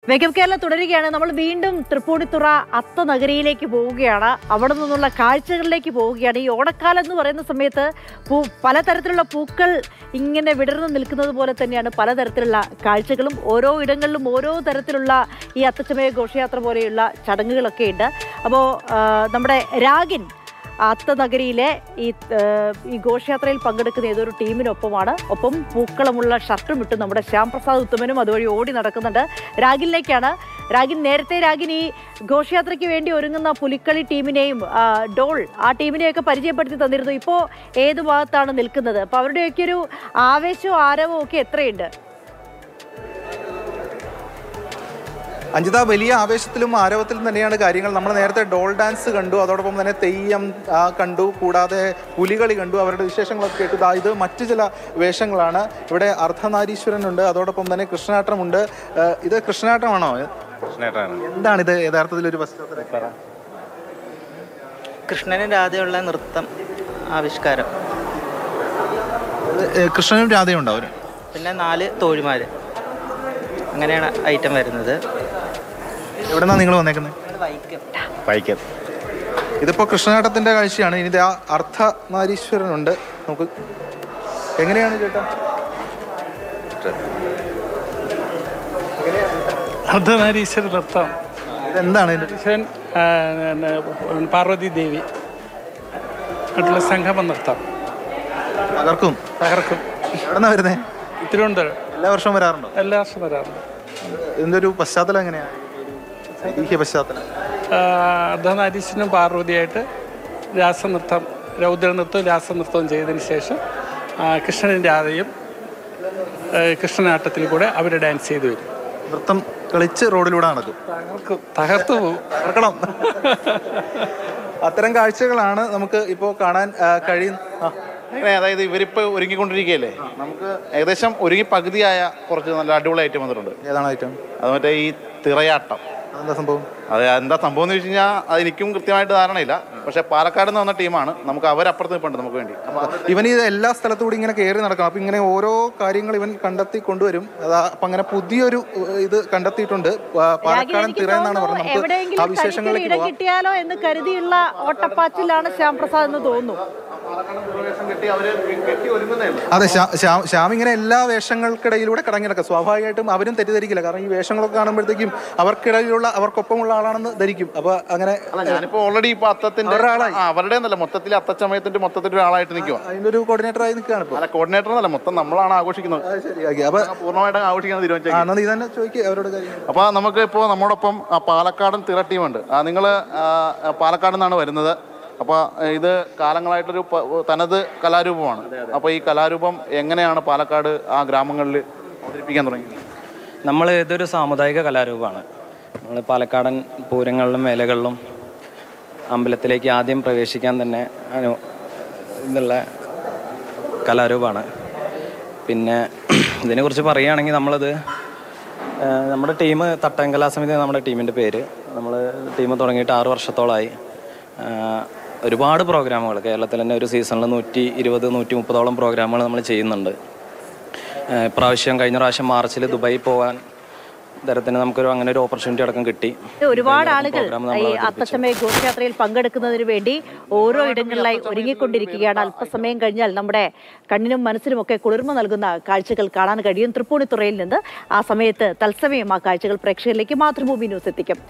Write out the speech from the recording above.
വേഗം കേരള തുടരുകയാണ് നമ്മൾ വീണ്ടും തൃപ്പൂണിത്തുറ അത്ത നഗരിയിലേക്ക് പോവുകയാണ് അവിടെ നിന്നുള്ള കാഴ്ചകളിലേക്ക് പോവുകയാണ് ഈ ഓണക്കാലം എന്ന് പറയുന്ന സമയത്ത് പൂ പലതരത്തിലുള്ള പൂക്കൾ ഇങ്ങനെ വിടർന്നു നിൽക്കുന്നത് പോലെ തന്നെയാണ് പലതരത്തിലുള്ള കാഴ്ചകളും ഓരോ ഇടങ്ങളിലും ഓരോ തരത്തിലുള്ള ഈ അത്തച്ചമയ ഘോഷയാത്ര പോലെയുള്ള ചടങ്ങുകളൊക്കെ ഉണ്ട് അപ്പോൾ നമ്മുടെ രാഗിൻ അത്തനഗരിയിലെ ഈ ആ, ഈ ഘോഷയാത്രയിൽ പങ്കെടുക്കുന്ന ഏതൊരു ടീമിനൊപ്പമാണ് ഒപ്പം പൂക്കളമുള്ള ഷർട്ടും ഇട്ട് നമ്മുടെ ശ്യാം പ്രസാദ് ഉത്തമനും അതുവഴി ഓടി നടക്കുന്നുണ്ട് രാഗിനിലേക്കാണ് രാഗിൻ നേരത്തെ രാഗിൻ ഈ ഘോഷയാത്രയ്ക്ക് വേണ്ടി ഒരുങ്ങുന്ന പുലിക്കളി ടീമിനെയും ആ, ഡോൾ ആ ടീമിനെയൊക്കെ പരിചയപ്പെടുത്തി തന്നിരുന്നു ഇപ്പോൾ ഏത് ഭാഗത്താണ് നിൽക്കുന്നത് അപ്പോൾ അവരുടെയൊക്കെ ഒരു ആവേശവും ആരവവും ഒക്കെ എത്രയുണ്ട് അഞ്ജിത വലിയ ആവേശത്തിലും ആരവത്തിലും തന്നെയാണ് കാര്യങ്ങൾ നമ്മൾ നേരത്തെ ഡോൾ ഡാൻസ് കണ്ടു അതോടൊപ്പം തന്നെ തെയ്യം ആ, കണ്ടു കൂടാതെ പുലികളി കണ്ടു അവരുടെ വിശേഷങ്ങളൊക്കെ കേട്ടു ദാ ഇത് മറ്റു ചില വേഷങ്ങളാണ് ഇവിടെ അർദ്ധനാരീശ്വരനുണ്ട് അതോടൊപ്പം തന്നെ കൃഷ്ണനാട്ടമുണ്ട് ആ, ഇത് കൃഷ്ണനാട്ടമാണോ കൃഷ്ണേട്ടാണ് എന്താണ് ഇത് യഥാർത്ഥത്തിൽ ഒരു പശ്ചാത്തലം കൃഷ്ണന് രാധയുള്ള നൃത്തം ആവിഷ്കാരം ഇത്, ഏ, കൃഷ്ണനും രാധയും ഉണ്ടാവും പിന്നെ നാല് തോഴിമാർ അങ്ങനെയാണ് ഐറ്റം വരുന്നത് എവിടെ നിന്നാണ് നിങ്ങൾ വന്നേക്കുന്നത് വൈക്കം വൈക്കം ഇതിപ്പോൾ കൃഷ്ണനാട്ടത്തിന്റെ കാഴ്ചയാണ് ഇനി ദാ അർദ്ധനാരീശ്വരനുണ്ട് നമുക്ക് എങ്ങനെയാണ് ചേട്ടാ അർദ്ധനാരീശ്വര നൃത്തം ഇതെന്താണ് ഇതിന്റെ ഈശ്വരൻ ആ, പിന്നെ, പാർവതി ദേവി ആയിട്ടുള്ള സംഗമ നൃത്തം തകർക്കും തകർക്കും എവിടെ നിന്നാണ് വരുന്നത് തിരുവനന്തപുരം എല്ലാ വർഷവും വരാറുണ്ടോ എല്ലാ വർഷവും വരാറുണ്ട് ഇതിന്റെ ഒരു പശ്ചാത്തലം എങ്ങനെയാണ് ഐതിഹ്യ പശ്ചാത്തലം ആ, അർദ്ധനാരീശ്വരനും പാർവതിയായിട്ട് രാസനൃത്തം രൗദ്രനൃത്തവും രാസനൃത്തവും ചെയ്തതിന് ശേഷം ആ, കൃഷ്ണനും രാധയും ആ, കൃഷ്ണനാട്ടത്തിൽ കൂടെ അവർ ഡാൻസ് ചെയ്തു വരും നൃത്തം കളിച്ച് റോഡിലൂടെ നടക്കും തകർക്കും തകർത്തു പോകും തകർക്കണം അത്തരം കാഴ്ചകളാണ് നമുക്ക് ഇപ്പോൾ കാണാൻ ആ, കഴിയുന്ന ആ, അങ്ങനെ അതായത് ഇവരിപ്പോൾ ഒരുങ്ങിക്കൊണ്ടിരിക്കുകയല്ലേ നമുക്ക് ഏകദേശം ഒരുങ്ങി പകുതിയായ കുറച്ച് നല്ല അടിപൊളി ഐറ്റം വന്നിട്ടുണ്ട് ഏതാണ് ഐറ്റം അത് മറ്റേ ഈ തിറയാട്ടം അതെന്താ സംഭവം അത് എന്താ സംഭവം എന്ന് വെച്ച് കഴിഞ്ഞാൽ അത് എനിക്കും കൃത്യമായിട്ട് ധാരണയില്ല പക്ഷേ പാലക്കാട് നിന്ന് വന്ന ടീമാണ് നമുക്ക് അവരപ്പുറത്ത് നിൽപ്പുണ്ട് നമുക്ക് വേണ്ടി അപ്പോൾ അവർ ഇവൻ ഇത് എല്ലാ സ്ഥലത്തുകൂടി ഇങ്ങനെ കയറി നടക്കണം അപ്പൊ ഇങ്ങനെ ഓരോ കാര്യങ്ങൾ ഇവൻ കണ്ടെത്തി കൊണ്ടുവരും അതാ അപ്പൊ അങ്ങനെ പുതിയൊരു ഏഹ്, ഇത് കണ്ടെത്തിയിട്ടുണ്ട് പാ- പാലക്കാടൻ എനിക്ക് തിറ എന്നാണ് തോന്നുന്നു പറയുന്നത് നമുക്ക് ആ എവിടെയെങ്കിലും തനിക്കൊരു വിശേഷങ്ങളിലേക്ക് ഇടം പോവാം കിട്ടിയാലോ എന്ന് കരുതിയുള്ള ഓട്ടപ്പാച്ചിലാണ് ശ്യാം പ്രസാദ് എന്ന് തോന്നുന്നു കെട്ടി അവർ കെട്ടി ഒരുങ്ങുന്നേ ഉള്ളൂ അതെ ശ്യാ- ശ്യാം ശ്യാം ഇങ്ങനെ എല്ലാ വേഷങ്ങൾക്കിടയിലൂടെ കടങ്ങി നടക്കുക സ്വാഭാവികമായിട്ടും അവരും തെറ്റിദ്ധരിക്കില്ല കാരണം ഈ വേഷങ്ങളൊക്കെ കാണുമ്പോഴത്തേക്കും അവർക്കിടയിലുള്ള അവർക്കൊപ്പമുള്ള ആളാണെന്ന് ധരിക്കും അപ്പൊ അങ്ങനെ അല്ല ഞാനിപ്പോ ഓൾറെഡി ഇപ്പൊ അത്തത്തിന്റെ അവരുടെ ആളായി. ആ, അവരുടെ എന്നല്ല മൊത്തത്തിൽ അത്തച്ചമയത്തിന്റെ മൊത്തത്തിൽ ഒരാളായിട്ട് നിൽക്കുക അതിന്റെ ഒരു കോർഡിനേറ്റർ ആയി നിൽക്കുകയാണ് ഇപ്പൊ അല്ല കോർഡിനേറ്റർ എന്നല്ല മൊത്തം നമ്മളാണ് ആഘോഷിക്കുന്നത് അത് ശരിയാക്കി അപ്പൊ പൂർണ്ണമായിട്ട് ആഘോഷിക്കാൻ ആ, തീരുമാനിച്ചേക്കും എന്നാ നീ തന്നെ ചോദിക്കുക അവരോട് കാര്യം അപ്പോൾ നമുക്ക് ഇപ്പോൾ നമ്മോടൊപ്പം ആ, പാലക്കാടൻ തിറ ടീമുണ്ട് നിങ്ങൾ പാലക്കാട് നിന്നാണ് വരുന്നത് അപ്പോൾ ഇത് കാലങ്ങളായിട്ടൊരു പ- തനത് കലാരൂപമാണ് അപ്പോൾ ഈ കലാരൂപം എങ്ങനെയാണ് പാലക്കാട് ആ ഗ്രാമങ്ങളിൽ അവതരിപ്പിക്കാൻ തുടങ്ങിയത് നമ്മൾ ഇതൊരു സാമുദായിക കലാരൂപമാണ് നമ്മൾ പാലക്കാടൻ പൂരങ്ങളിലും വേലകളിലും അമ്പലത്തിലേക്ക് ആദ്യം പ്രവേശിക്കാൻ തന്നെ അനു ഇതുള്ള കലാരൂപമാണ് പിന്നെ ഇതിനെക്കുറിച്ച് പറയുകയാണെങ്കിൽ നമ്മളത് ആ, നമ്മുടെ ടീം തട്ടം കലാസമിതി നമ്മുടെ ടീമിൻ്റെ പേര് നമ്മൾ ടീം തുടങ്ങിയിട്ട് ആറ് വർഷത്തോളമായി ആ, ഒരുപാട് പ്രോഗ്രാമുകൾ കേരളത്തിൽ തന്നെ ഒരു സീസണിൽ നൂറ്റി ഇരുപത് നൂറ്റി മുപ്പതോളം പ്രോഗ്രാമുകൾ നമ്മൾ ചെയ്യുന്നുണ്ട് ഏഹ് ഇപ്രാവശ്യം കഴിഞ്ഞ പ്രാവശ്യം മാർച്ചിൽ ദുബായി പോകാൻ തരത്തിന് നമുക്കൊരു അങ്ങനെ ഒരു ഓപ്പർച്യൂണിറ്റി അടക്കം കിട്ടി ഒരുപാട് ആളുകൾ program ഈ നമ്മൾ അവതരിപ്പിച്ചു. അത്തച്ചമയ ഘോഷയാത്രയിൽ പങ്കെടുക്കുന്നതിന് വേണ്ടി ഓരോ ഇടങ്ങളിലായി ഒരുങ്ങിക്കൊണ്ടിരിക്കുകയാണ് അല്പസമയം കഴിഞ്ഞാൽ നമ്മുടെ കണ്ണിനും മനസ്സിനും ഒക്കെ കുളിർമ നൽകുന്ന കാഴ്ചകൾ കാണാൻ കഴിയും തൃപ്പൂണിത്തുറയിൽ നിന്ന് ആ സമയത്ത് തത്സമയം ആ കാഴ്ചകൾ പ്രേക്ഷകരിലേക്ക് മാതൃഭൂമി ന്യൂസ് എത്തിക്കും